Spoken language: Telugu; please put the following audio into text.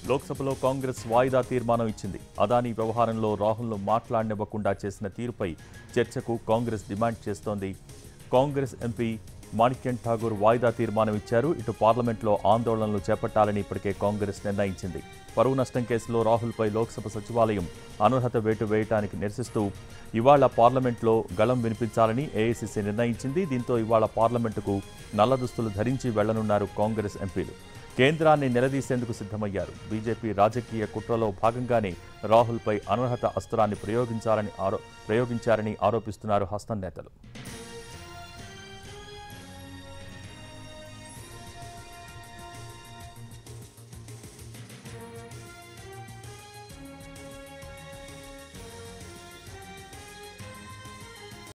లోక్సభలో కాంగ్రెస్ వాయిదా తీర్మానం ఇచ్చింది అదానీ వ్యవహారంలో రాహుల్ను మాట్లాడనివ్వకుండా చేసిన తీరుపై చర్చకు కాంగ్రెస్ డిమాండ్ చేస్తోంది కాంగ్రెస్ ఎంపీ మాణిక్యం ఠాగూర్ వాయిదా తీర్మానం ఇచ్చారు ఇటు పార్లమెంట్లో ఆందోళనలు చేపట్టాలని ఇప్పటికే కాంగ్రెస్ నిర్ణయించింది పరువు నష్టం కేసులో రాహుల్పై లోక్సభ సచివాలయం అనర్హత వేటు వేయటానికి నిరసిస్తూ ఇవాళ పార్లమెంట్లో గళం వినిపించాలని ఏఐసిసి నిర్ణయించింది దీంతో ఇవాళ పార్లమెంటుకు నల్ల దుస్తులు ధరించి వెళ్లనున్నారు కాంగ్రెస్ ఎంపీలు కేంద్రాన్ని నిలదీసేందుకు సిద్ధమయ్యారు బీజేపీ రాజకీయ కుట్రలో భాగంగానే రాహుల్పై అనర్హత అస్త్రాన్ని ప్రయోగించాలని ఆరో ప్రయోగించారని ఆరోపిస్తున్నారు హస్తం నేతలు